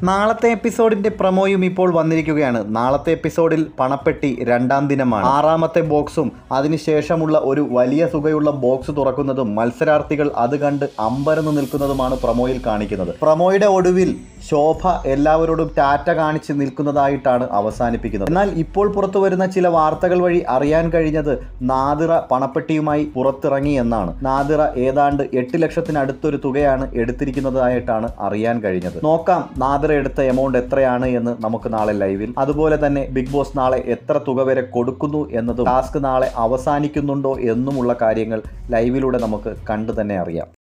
നാളത്തെ എപ്പിസോഡിന്റെ പ്രമോയും ഇപ്പോൾ വന്നിരിക്കുകയാണ് നാളത്തെ എപ്പിസോഡിൽ പണപ്പെട്ടി രണ്ടാം ദിനമാണ് ആറാമത്തെ ബോക്സും അതിനുശേഷമുള്ള ഒരു വലിയ തുകയുള്ള ബോക്സ് തുറക്കുന്നതും മത്സരാർത്ഥികൾ അത് കണ്ട് അമ്പരന്ന് നിൽക്കുന്നതുമാണ് പ്രമോയിൽ കാണിക്കുന്നത് പ്രമോയുടെ ഒടുവിൽ ശോഭ എല്ലാവരോടും ടാറ്റ കാണിച്ച് നിൽക്കുന്നതായിട്ടാണ് അവസാനിപ്പിക്കുന്നത് എന്നാൽ ഇപ്പോൾ പുറത്തു വരുന്ന ചില വാർത്തകൾ വഴി അറിയാൻ കഴിഞ്ഞത് നാദിറ പണപ്പെട്ടിയുമായി പുറത്തിറങ്ങി എന്നാണ് നാദിറ ഏതാണ്ട് എട്ട് ലക്ഷത്തിനടുത്തൊരു തുകയാണ് എടുത്തിരിക്കുന്നതായിട്ടാണ് അറിയാൻ കഴിഞ്ഞത് നോക്കാം നാദിറ എടുത്ത എമൗണ്ട് എത്രയാണ് എന്ന് നമുക്ക് നാളെ ലൈവിൽ അതുപോലെ തന്നെ ബിഗ് ബോസ് നാളെ എത്ര തുക വരെ കൊടുക്കുന്നു എന്നതും ടാസ്ക് നാളെ അവസാനിക്കുന്നുണ്ടോ എന്നുമുള്ള കാര്യങ്ങൾ ലൈവിലൂടെ നമുക്ക് കണ്ടു തന്നെ അറിയാം